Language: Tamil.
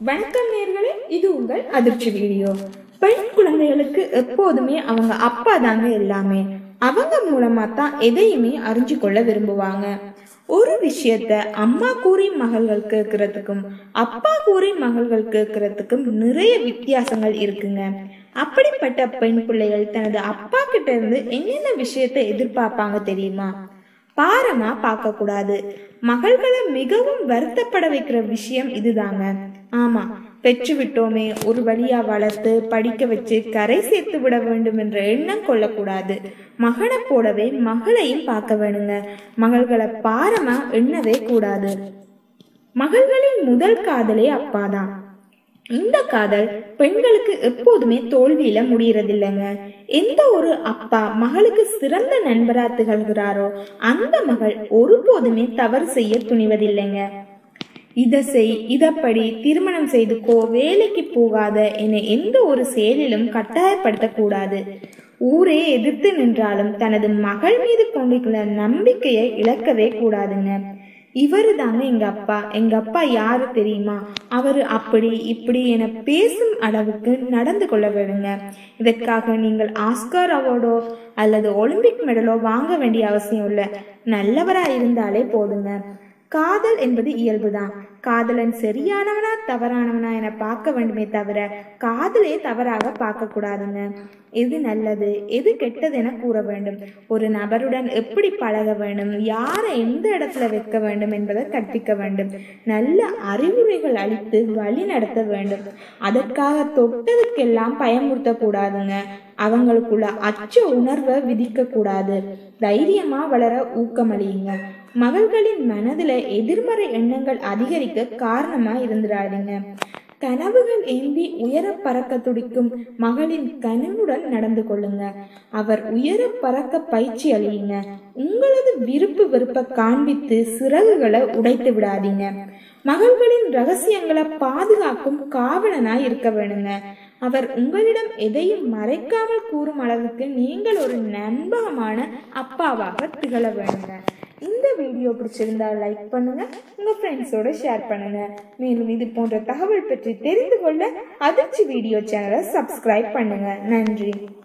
வணக்கம் நேர்களே இது உங்கள் அதிர்ச்சி வீடியோ பெண் குழந்தைகளுக்கு எப்போதுமே அவங்க அப்பா தாங்க எல்லாமே அவங்க மூலமா தான் எதையுமே அறிஞ்சு கொள்ள விரும்புவாங்க ஒரு விஷயத்த அம்மா கூறி மகள்கள் கேட்கறதுக்கும் அப்பா கூறி மகள்கள் கேட்கறதுக்கும் நிறைய வித்தியாசங்கள் இருக்குங்க அப்படிப்பட்ட பெண் பிள்ளைகள் தனது அப்பா கிட்ட இருந்து என்னென்ன விஷயத்தை எதிர்பார்ப்பாங்க தெரியுமா பாரமா பார்க்க கூடாது மகள்களை மிகவும் வருத்தப்பட வைக்கிற விஷயம் இதுதாங்க ஆமா பெற்று விட்டோமே ஒரு வழியா வளர்த்து படிக்க வச்சு கரை சேர்த்து விட வேண்டும் என்ற எண்ணம் கொள்ளக்கூடாது மகனை போலவே மகளையும் பார்க்க வேணுங்க மகள்களை பாரமா எண்ணவே கூடாது மகள்களின் முதல் காதலே அப்பாதான் இந்த காதல் பெண்களுக்கு எப்போதுமே தோல்வியில முடியறதில்லைங்க எந்த ஒரு அப்பா மகளுக்கு சிறந்த நண்பரா திகழ்கிறாரோ அந்த மகள் ஒருபோதுமே தவறு செய்ய துணிவதில்லைங்க இத செய் இதப்படி திருமணம் செய்துக்கோ வேலைக்கு போகாத என எந்த ஒரு செயலிலும் கட்டாயப்படுத்தக்கூடாது ஊரே எதிர்த்து நின்றாலும் தனது மகள் மீது கொண்டிருக்கிற நம்பிக்கையை இழக்கவே கூடாதுங்க இவரு தாங்க எங்க அப்பா எங்க அப்பா யாரு தெரியுமா அவரு அப்படி இப்படி என பேசும் அளவுக்கு நடந்து கொள்ள வேணுங்க இதற்காக நீங்கள் ஆஸ்கார் அவார்டோ அல்லது ஒலிம்பிக் மெடலோ வாங்க வேண்டிய அவசியம் இல்லை நல்லவரா இருந்தாலே போதுங்க காதல் என்பது இயல்புதான் காதலன் சரியானவனா தவறானவனா என பார்க்க வேண்டுமே தவிர காதலே தவறாக பார்க்க கூடாதுங்க எது நல்லது எது கெட்டது என கூற வேண்டும் ஒரு நபருடன் எப்படி பழக வேண்டும் யாரை எந்த இடத்துல வைக்க வேண்டும் என்பதை கற்பிக்க வேண்டும் நல்ல அறிவுரைகள் அளித்து வழி நடத்த வேண்டும் அதற்காக தொட்டதுக்கெல்லாம் பயமுறுத்த கூடாதுங்க அவங்களுக்குள்ள அச்ச உணர்வை விதிக்க கூடாது தைரியமா வளர ஊக்கமளியுங்க மகள்களின் மனதுல எதிர்மறை எண்ணங்கள் அதிகரிக்க காரணமா இருந்துடாதீங்க கனவுகள் ஏந்தி உயர பறக்க துடிக்கும் மகளின் கனவுடன் நடந்து கொள்ளுங்க அவர் உயர பறக்க பயிற்சி அளியுங்க உங்களது விருப்பு வெறுப்பை காண்பித்து சிறகுகளை உடைத்து விடாதீங்க மகள்களின் ரகசியங்களை பாதுகாக்கும் காவலனா இருக்க வேணுங்க அவர் உங்களிடம் எதையும் மறைக்காமல் கூறும் அளவுக்கு நீங்கள் ஒரு நண்பகமான அப்பாவாக திகழ வேணுங்க இந்த வீடியோ பிடிச்சிருந்தா லைக் பண்ணுங்க உங்க ஃப்ரெண்ட்ஸோட ஷேர் பண்ணுங்க மேலும் இது போன்ற தகவல் பற்றி தெரிந்து கொள்ள அதிர்ச்சி வீடியோ சேனலை சப்ஸ்கிரைப் பண்ணுங்க நன்றி